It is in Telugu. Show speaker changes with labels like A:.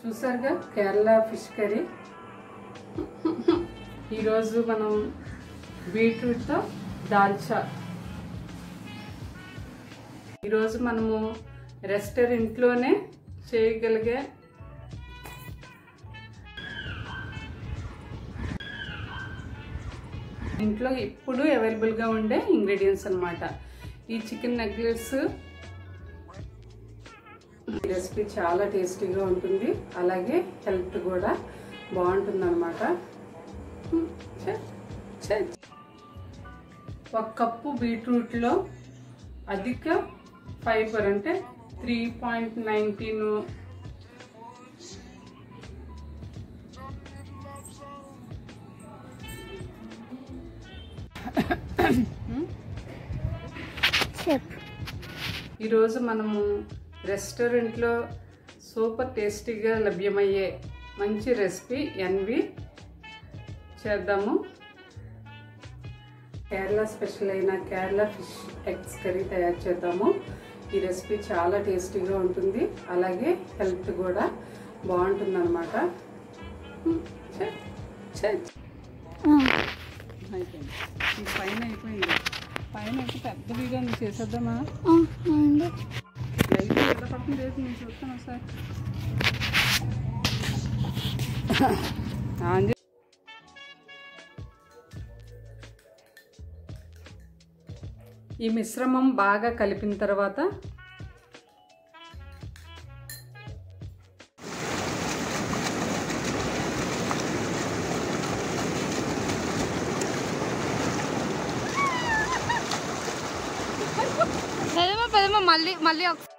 A: చూసారుగా కేరళ ఫిష్ కర్రీ ఈరోజు మనం బీట్రూట్తో దాల్చా ఈరోజు మనము రెస్టారెంట్లోనే చేయగలిగే ఇంట్లో ఎప్పుడు అవైలబుల్గా ఉండే ఇంగ్రీడియంట్స్ అన్నమాట ఈ చికెన్ నెక్లెట్స్ ఈ రెసిపీ చాలా టేస్టీగా ఉంటుంది అలాగే హెల్త్ కూడా బాగుంటుంది అనమాట ఒక కప్పు బీట్రూట్లో అధిక ఫైబర్ అంటే త్రీ పాయింట్ నైన్టీన్
B: చెప్పు
A: ఈరోజు మనము రెస్టారెంట్లో సూపర్ టేస్టీగా లభ్యమయ్యే మంచి రెసిపీ ఎన్వి చేద్దాము కేరళ స్పెషల్ అయిన కేరళ ఫిష్ ఎగ్స్ కర్రీ తయారు చేద్దాము ఈ రెసిపీ చాలా టేస్టీగా ఉంటుంది అలాగే హెల్త్ కూడా బాగుంటుంది అనమాట అయిపోయింది ఇంక పైన అయిపోయింది పైన అయితే పెద్ద వీడియో చేసేద్దామా
B: అండి
A: లైట్ ఎక్కడ పక్కన లేదు నేను చూస్తాను ఒకసారి ఆన్ చే- ఈ మిశ్రమం బాగా కలిపిన తర్వాత
B: పెదమ పెదమ మళ్ళీ మళ్ళీ ఒక